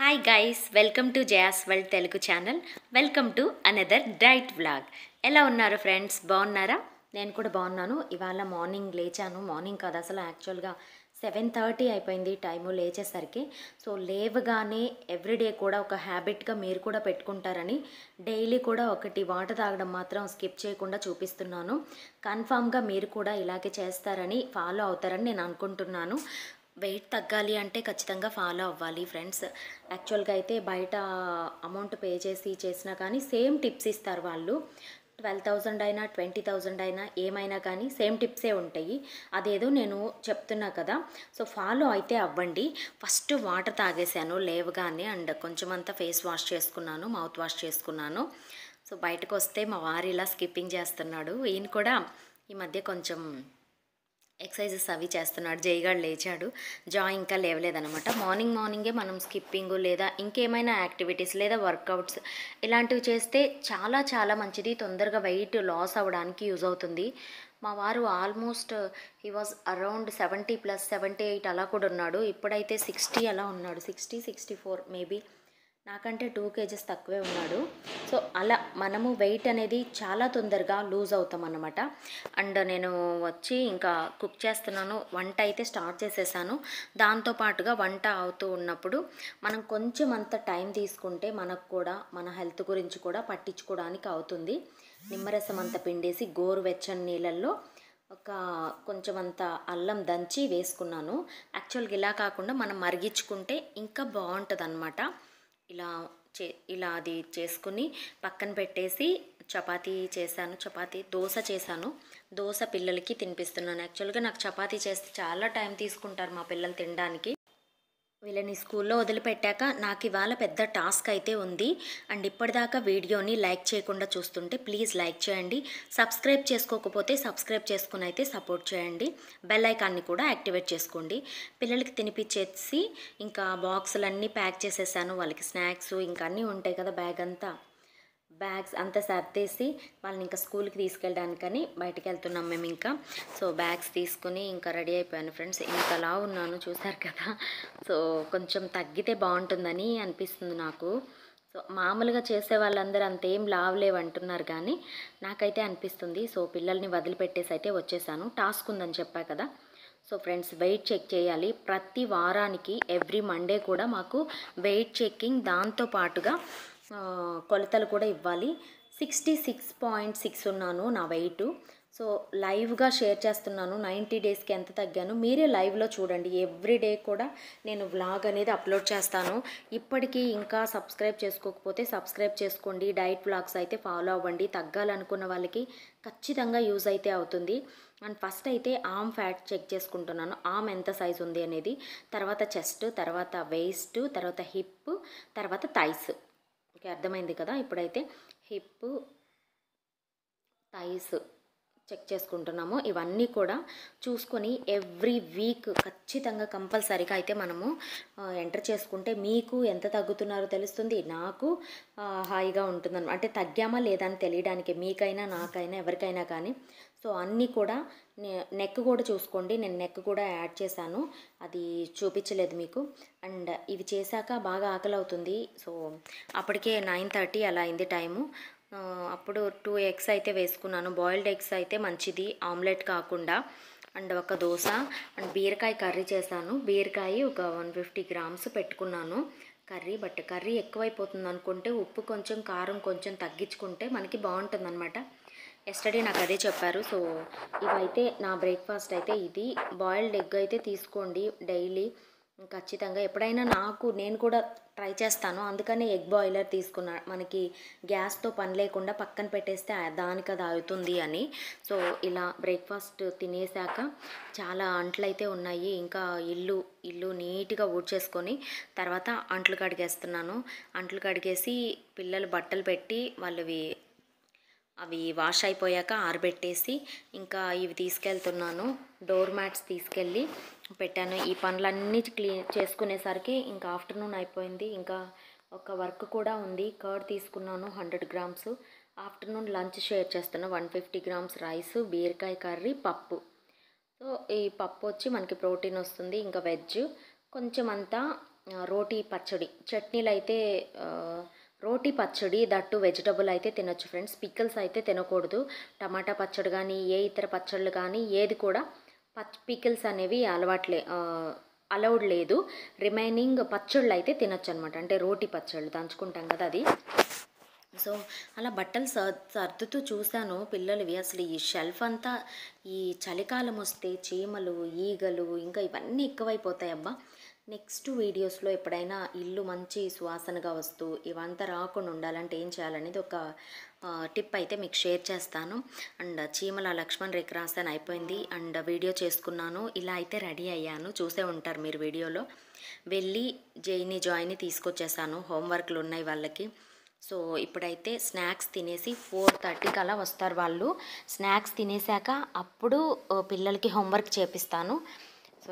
Hi guys welcome to Jaya's world Telugu channel welcome to another diet vlog ఎలా ఉన్నారు friends బాగున్నారా నేను కూడా బాగున్నాను ఇవాళ మార్నింగ్ లేచాను మార్నింగ్ కాదు అసలు యాక్చువల్గా సెవెన్ థర్టీ అయిపోయింది టైము లేచేసరికి సో లేవగానే ఎవ్రీడే కూడా ఒక హ్యాబిట్గా మీరు కూడా పెట్టుకుంటారని డైలీ కూడా ఒకటి వాటర్ తాగడం మాత్రం స్కిప్ చేయకుండా చూపిస్తున్నాను కన్ఫామ్గా మీరు కూడా ఇలాగే చేస్తారని ఫాలో అవుతారని నేను అనుకుంటున్నాను వెయిట్ తగ్గాలి అంటే ఖచ్చితంగా ఫాలో అవ్వాలి ఫ్రెండ్స్ యాక్చువల్గా అయితే బయట అమౌంట్ పే చేసి చేసినా కానీ సేమ్ టిప్స్ ఇస్తారు వాళ్ళు ట్వెల్వ్ థౌజండ్ అయినా ట్వంటీ థౌజండ్ అయినా ఏమైనా కానీ సేమ్ టిప్సే ఉంటాయి అదేదో నేను చెప్తున్నా కదా సో ఫాలో అయితే అవ్వండి ఫస్ట్ వాటర్ తాగేశాను లేవగానే అండ్ కొంచెం అంతా ఫేస్ వాష్ చేసుకున్నాను మౌత్ వాష్ చేసుకున్నాను సో బయటకు వస్తే మా వారు ఇలా స్కిప్పింగ్ చేస్తున్నాడు ఈయన కూడా ఈ మధ్య కొంచెం ఎక్సర్సైజెస్ అవి చేస్తున్నాడు జైగాడు లేచాడు జా ఇంకా లేవలేదనమాట మార్నింగ్ మార్నింగే మనం స్కిప్పింగ్ లేదా ఇంకేమైనా యాక్టివిటీస్ లేదా వర్కౌట్స్ ఇలాంటివి చేస్తే చాలా చాలా మంచిది తొందరగా వెయిట్ లాస్ అవ్వడానికి యూజ్ అవుతుంది మా వారు almost he was around seventy plus seventy eight అలా కూడా ఉన్నాడు ఇప్పుడైతే సిక్స్టీ అలా ఉన్నాడు సిక్స్టీ సిక్స్టీ ఫోర్ మేబీ నాకంటే టూ కేజెస్ తక్కువే ఉన్నాడు సో అలా మనము వెయిట్ అనేది చాలా తొందరగా లూజ్ అవుతాం అన్నమాట అండ్ నేను వచ్చి ఇంకా కుక్ చేస్తున్నాను వంట అయితే స్టార్ట్ చేసేసాను దాంతోపాటుగా వంట అవుతూ ఉన్నప్పుడు మనం కొంచెం అంత టైం తీసుకుంటే మనకు కూడా మన హెల్త్ గురించి కూడా పట్టించుకోవడానికి అవుతుంది నిమ్మరసం అంత పిండేసి గోరువెచ్చని నీళ్ళల్లో ఒక కొంచెం అంత అల్లం దంచి వేసుకున్నాను యాక్చువల్గా ఇలా కాకుండా మనం మరిగించుకుంటే ఇంకా బాగుంటుంది అనమాట ఇలా చే ఇలా అది చేసుకుని పక్కన పెట్టేసి చపాతీ చేశాను చపాతీ దోశ చేశాను దోశ పిల్లలకి తినిపిస్తున్నాను యాక్చువల్గా నాకు చపాతీ చేస్తే చాలా టైం తీసుకుంటారు మా పిల్లలు తినడానికి వీళ్ళని స్కూల్లో వదిలిపెట్టాక నాకు ఇవాళ పెద్ద టాస్క్ అయితే ఉంది అండ్ ఇప్పటిదాకా వీడియోని లైక్ చేయకుండా చూస్తుంటే ప్లీజ్ లైక్ చేయండి సబ్స్క్రైబ్ చేసుకోకపోతే సబ్స్క్రైబ్ చేసుకుని అయితే సపోర్ట్ చేయండి బెల్ ఐకాన్ని కూడా యాక్టివేట్ చేసుకోండి పిల్లలకి తినిపించేసి ఇంకా బాక్సులన్నీ ప్యాక్ చేసేసాను వాళ్ళకి స్నాక్స్ ఇంకా అన్నీ ఉంటాయి కదా బ్యాగ్ అంతా బ్యాగ్స్ అంతా సర్దేసి వాళ్ళని ఇంకా స్కూల్కి తీసుకెళ్ళడానికని బయటికి వెళ్తున్నాం మేము ఇంకా సో బ్యాగ్స్ తీసుకుని ఇంకా రెడీ అయిపోయాను ఫ్రెండ్స్ ఇంతలా ఉన్నాను చూసారు కదా సో కొంచెం తగ్గితే బాగుంటుందని అనిపిస్తుంది నాకు సో మామూలుగా చేసే వాళ్ళందరూ అంతేం లావలేవు అంటున్నారు కానీ నాకైతే అనిపిస్తుంది సో పిల్లల్ని వదిలిపెట్టేసి అయితే వచ్చేసాను టాస్క్ ఉందని చెప్పా కదా సో ఫ్రెండ్స్ వెయిట్ చెక్ చేయాలి ప్రతి వారానికి ఎవ్రీ మండే కూడా మాకు వెయిట్ చెక్కింగ్ దాంతో పాటుగా ఆ, కొలతలు కూడా ఇవ్వాలి సిక్స్టీ సిక్స్ పాయింట్ సిక్స్ ఉన్నాను నా వెయిట్ సో లైవ్గా షేర్ చేస్తున్నాను నైంటీ డేస్కి ఎంత తగ్గాను మీరే లైవ్లో చూడండి ఎవ్రీ డే కూడా నేను వ్లాగ్ అనేది అప్లోడ్ చేస్తాను ఇప్పటికీ ఇంకా సబ్స్క్రైబ్ చేసుకోకపోతే సబ్స్క్రైబ్ చేసుకోండి డైట్ వ్లాగ్స్ అయితే ఫాలో అవ్వండి తగ్గాలనుకున్న వాళ్ళకి ఖచ్చితంగా యూజ్ అయితే అవుతుంది అండ్ ఫస్ట్ అయితే ఆమ్ ఫ్యాట్ చెక్ చేసుకుంటున్నాను ఆమ్ ఎంత సైజ్ ఉంది అనేది తర్వాత చెస్ట్ తర్వాత వేస్ట్ తర్వాత హిప్ తర్వాత థైస్ ఓకే అర్థమైంది కదా ఇప్పుడైతే హిప్ థైస్ చెక్ చేసుకుంటున్నాము ఇవన్నీ కూడా చూసుకొని ఎవ్రీ వీక్ ఖచ్చితంగా కంపల్సరీగా అయితే మనము ఎంటర్ చేసుకుంటే మీకు ఎంత తగ్గుతున్నారో తెలుస్తుంది నాకు ఆ, హాయిగా ఉంటుందన్నమాట అంటే తగ్గామా లేదా అని తెలియడానికి మీకైనా నాకైనా ఎవరికైనా కానీ సో అన్నీ కూడా నే- నెక్ కూడా చూసుకోండి నేను నెక్ కూడా యాడ్ చేశాను అది చూపించలేదు మీకు అండ్ ఇవి చేశాక బాగా ఆకలి అవుతుంది సో అప్పటికే నైన్ థర్టీ అలా అయింది టైము ఆ, అప్పుడు టూ ఎగ్స్ అయితే వేసుకున్నాను బాయిల్డ్ ఎగ్స్ అయితే మంచిది ఆమ్లెట్ కాకుండా అండ్ ఒక దోశ అండ్ బీరకాయ కర్రీ చేశాను బీరకాయ ఒక వన్ ఫిఫ్టీ గ్రామ్స్ పెట్టుకున్నాను కర్రీ బట్ కర్రీ ఎక్కువైపోతుంది అనుకుంటే ఉప్పు కొంచెం కారం కొంచెం తగ్గించుకుంటే మనకి బాగుంటుంది అనమాట ఎస్టర్డే నాకు అదే చెప్పారు సో ఇవైతే నా బ్రేక్ఫాస్ట్ అయితే ఇది బాయిల్డ్ ఎగ్ అయితే తీసుకోండి డైలీ ఖచ్చితంగా ఎప్పుడైనా నాకు నేను కూడా ట్రై చేస్తాను అందుకనే ఎగ్ బాయిలర్ తీసుకున్నా మనకి గ్యాస్తో పని లేకుండా పక్కన పెట్టేస్తే ఆ- దానికి అది అవుతుంది అని సో ఇలా బ్రేక్ఫాస్ట్ తినేసాక చాలా అంట్లు అయితే ఉన్నాయి ఇంకా ఇల్లు ఇల్లు నీట్గా ఊడ్చేసుకొని తర్వాత అంట్లు కడిగేస్తున్నాను అంట్లు కడిగేసి పిల్లలు బట్టలు పెట్టి వాళ్ళవి అవి వాష్ అయిపోయాక ఆరబెట్టేసి ఇంకా ఇవి తీసుకెళ్తున్నాను డోర్ మ్యాట్స్ తీసుకెళ్ళి పెట్టాను ఈ పనులన్నీ క్లీన్ చేసుకునేసరికి ఇంకా ఆఫ్టర్నూన్ అయిపోయింది ఇంకా ఒక వర్క్ కూడా ఉంది కర్డ్ తీసుకున్నాను hundred grams afternoon lunch share చేస్తున్నా వన్ ఫిఫ్టీ గ్రామ్స్ రైస్ బీరకాయ కర్రీ పప్పు సో ఈ పప్పు వచ్చి మనకి ప్రోటీన్ వస్తుంది ఇంకా వెజ్ కొంచెం అంతా ఆ, రోటీ పచ్చడి చట్నీలు అయితే ఆ, రోటీ పచ్చడి దట్టు వెజిటబుల్ అయితే తినొచ్చు ఫ్రెండ్స్ పిక్కల్స్ అయితే తినకూడదు టమాటా పచ్చడి కానీ ఏ ఇతర పచ్చళ్ళు కానీ ఏది కూడా పచ్ పికిల్స్ అనేవి అలవాట్లే అలౌడ్ లేదు రిమైనింగ్ పచ్చళ్ళు అయితే తినొచ్చు అనమాట అంటే రోటీ పచ్చళ్ళు దంచుకుంటాం కదా అది సో అలా బట్టలు సర్ సర్దుతూ చూశాను పిల్లలవి అసలు ఈ షెల్ఫ్ అంతా ఈ చలికాలం వస్తే చీమలు ఈగలు ఇంకా ఇవన్నీ ఎక్కువైపోతాయి అబ్బా నెక్స్ట్ వీడియోస్లో ఎప్పుడైనా ఇల్లు మంచి సువాసనగా వస్తూ ఇవంతా రాకుండా ఉండాలంటే ఏం చేయాలనేది ఒక ఆ, టిప్ అయితే మీకు షేర్ చేస్తాను అండ్ చీమల లక్ష్మణ్ రేఖ రాసాను అయిపోయింది అండ్ వీడియో చేసుకున్నాను ఇలా అయితే రెడీ అయ్యాను చూసే ఉంటారు మీరు వీడియోలో వెళ్ళి జైని జాయిని తీసుకొచ్చేసాను హోంవర్క్లు ఉన్నాయి వాళ్ళకి సో ఇప్పుడైతే స్నాక్స్ తినేసి ఫోర్ థర్టీకి అలా వస్తారు వాళ్ళు స్నాక్స్ తినేసాక అప్పుడు ఆ, పిల్లలకి హోంవర్క్ చేపిస్తాను సో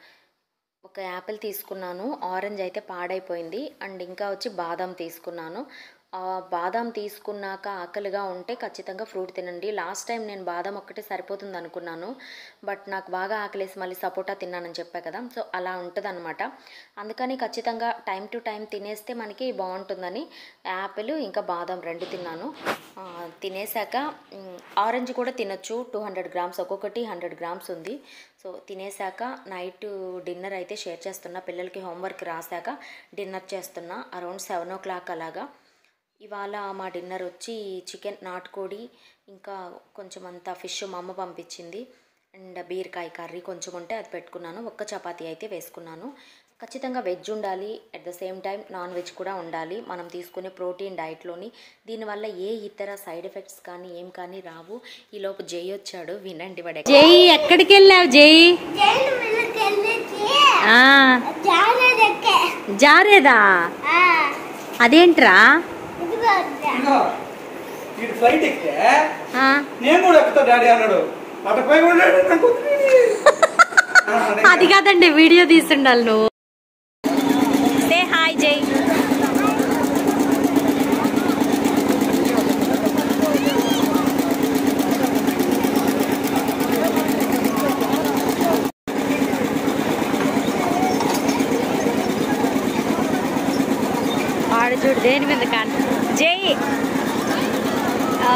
ఒక యాపిల్ తీసుకున్నాను ఆరెంజ్ అయితే పాడైపోయింది అండ్ ఇంకా వచ్చి బాదం తీసుకున్నాను ఆ బాదం తీసుకున్నాక ఆకలిగా ఉంటే ఖచ్చితంగా ఫ్రూట్ తినండి లాస్ట్ టైం నేను బాదం ఒక్కటే సరిపోతుంది అనుకున్నాను బట్ నాకు బాగా ఆకలేసి మళ్ళీ సపోటా తిన్నానని చెప్పా కదా సో అలా ఉంటుంది అనమాట అందుకని ఖచ్చితంగా టైం టు టైం తినేస్తే మనకి బాగుంటుందని యాపిల్ ఇంకా బాదం రెండు తిన్నాను ఆ, తినేసాక మ్, ఆరెంజ్ కూడా తినొచ్చు టూ హండ్రెడ్ గ్రామ్స్ ఒక్కొక్కటి హండ్రెడ్ గ్రామ్స్ ఉంది సో తినేసాక నైట్ డిన్నర్ అయితే షేర్ చేస్తున్నా పిల్లలకి హోంవర్క్ రాశాక డిన్నర్ చేస్తున్నా అరౌండ్ సెవెన్ ఓ క్లాక్ అలాగా ఇవాళ మా డిన్నర్ వచ్చి చికెన్ నాటుకోడి ఇంకా కొంచెం అంత ఫిష్ మా అమ్మ పంపించింది అండ్ బీరకాయ కర్రీ కొంచెం ఉంటే అది పెట్టుకున్నాను ఒక్క చపాతీ అయితే వేసుకున్నాను ఖచ్చితంగా వెజ్ ఉండాలి at the same time non veg కూడా ఉండాలి మనం తీసుకునే ప్రోటీన్ డైట్లోని దీనివల్ల ఏ ఇతర సైడ్ ఎఫెక్ట్స్ కానీ ఏం కానీ రావు ఈలోపు జై వచ్చాడు వినండి వాడు జై ఎక్కడికి వెళ్ళావు జై జైలు వెళ్ళకెళ్ళేసి ఆ, జారేదక్కే జారేదా ఆ అదేంట్రా ఇదిగో వద్దా. ఇదిగో, వీడు ఫ్లైట్ ఎక్కితే ఆ, నేను కూడా ఎక్కుతా డాడీ అన్నాడు అటుపై కూడా డాడీ నాకు వద్దు. ఆ, అదే. అది కాదండి వీడియో తీస్తుండాలి నువ్వు సే హాయ్ జై ఆడు చూడు దేని మీద కాన్ జై ఆ?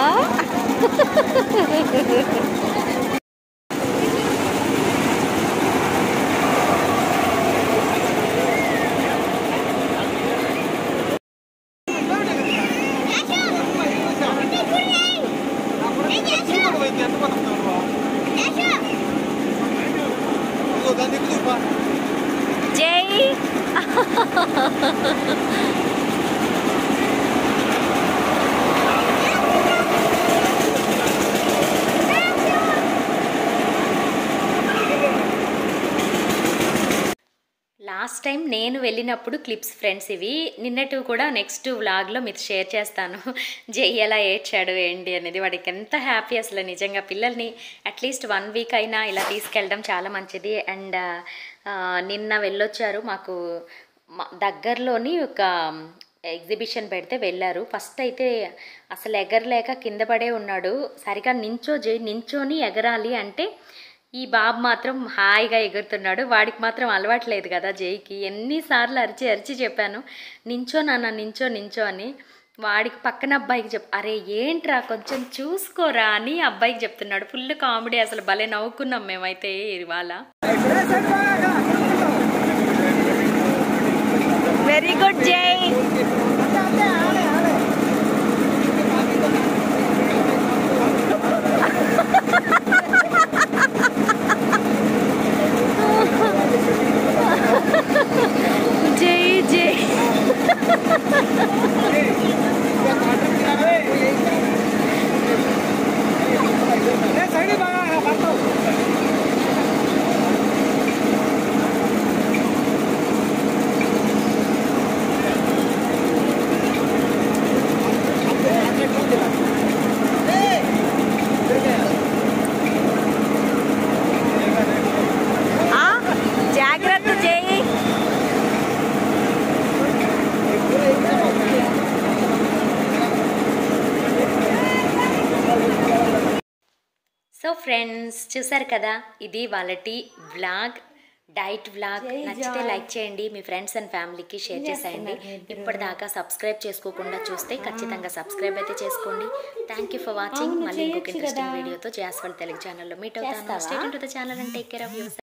జై లాస్ట్ టైం నేను వెళ్ళినప్పుడు క్లిప్స్ ఫ్రెండ్స్ ఇవి నిన్నటివి కూడా నెక్స్ట్ వ్లాగ్లో మీరు షేర్ చేస్తాను జై ఎలా ఏడ్చాడు ఏంటి అనేది వాడికి ఎంత హ్యాపీ అసలు నిజంగా పిల్లల్ని అట్లీస్ట్ వన్ వీక్ అయినా ఇలా తీసుకెళ్ళడం చాలా మంచిది అండ్ నిన్న వెళ్ళొచ్చారు మాకు మా- దగ్గరలోని ఒక ఎగ్జిబిషన్ పెడితే వెళ్ళారు ఫస్ట్ అయితే అసలు ఎగరలేక కింద పడే ఉన్నాడు సరిగా నించో జై నించోని ఎగరాలి అంటే ఈ బాబు మాత్రం హాయిగా ఎగురుతున్నాడు వాడికి మాత్రం అలవాట్లేదు కదా జైకి ఎన్నిసార్లు అరిచి అరిచి చెప్పాను నించో నాన్న నించో నించో అని వాడికి పక్కన అబ్బాయికి చెప్ అరే ఏంట్రా కొంచెం చూసుకోరా అని అబ్బాయికి చెప్తున్నాడు ఫుల్ కామెడీ అసలు భలే నవ్వుకున్నాం మేమైతే ఇవాళ వెరీ గుడ్ జై జై జై ఆ, జాగ్రత్త జై సో ఫ్రెండ్స్ చూసారు కదా ఇది వాళ్ళటి వ్లాగ్ డైట్ వ్లాగ్ నచ్చితే లైక్ చేయండి మీ ఫ్రెండ్స్ అండ్ ఫ్యామిలీకి షేర్ చేసేయండి ఇప్పటిదాకా సబ్స్క్రైబ్ చేసుకోకుండా చూస్తే ఖచ్చితంగా సబ్స్క్రైబ్ అయితే చేసుకోండి థ్యాంక్ యూ ఫర్ వాచింగ్ మళ్ళీ ఇంకొక ఇంట్రెస్టింగ్ వీడియోతో జాస్వల్ తెలుగు ఛానల్లో మీట్ అవుతాను state to the channel and take care of your